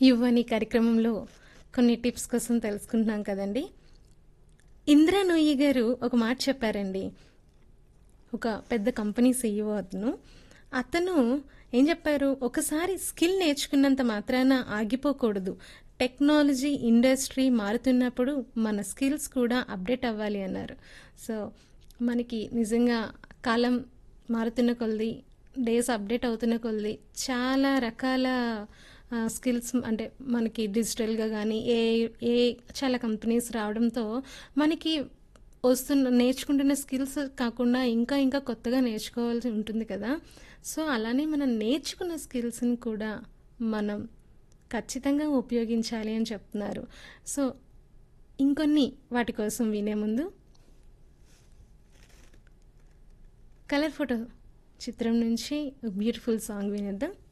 యువని కార్యక్రమంలో కొన్ని టిప్స్ కోసం తెలుసుకుంటున్నాం కదండి ఇందిరా నోయి గారు ఒక మాట చెప్పారండి ఒక పెద్ద కంపెనీ సీఈఓ అతను అతను ఏం చెప్పారు ఒకసారి స్కిల్ నేర్చుకున్నంత మాత్రాన ఆగిపోకూడదు టెక్నాలజీ ఇండస్ట్రీ మారుతున్నప్పుడు మన స్కిల్స్ కూడా అప్డేట్ అవ్వాలి అన్నారు సో మనకి నిజంగా కాలం మారుతున్న కొలది డేస్ అప్డేట్ అవుతున్న కొలది చాలా రకాల స్కిల్స్ అంటే మనకి డిజిటల్గా కానీ ఏ ఏ చాలా కంపెనీస్ రావడంతో మనకి వస్తున్న నేర్చుకుంటున్న స్కిల్స్ కాకుండా ఇంకా ఇంకా కొత్తగా నేర్చుకోవాల్సి ఉంటుంది కదా సో అలానే మనం నేర్చుకున్న స్కిల్స్ని కూడా మనం ఖచ్చితంగా ఉపయోగించాలి అని చెప్తున్నారు సో ఇంకొన్ని వాటి కోసం వినే ముందు కలర్ ఫోటో చిత్రం నుంచి బ్యూటిఫుల్ సాంగ్ వినేద్దాం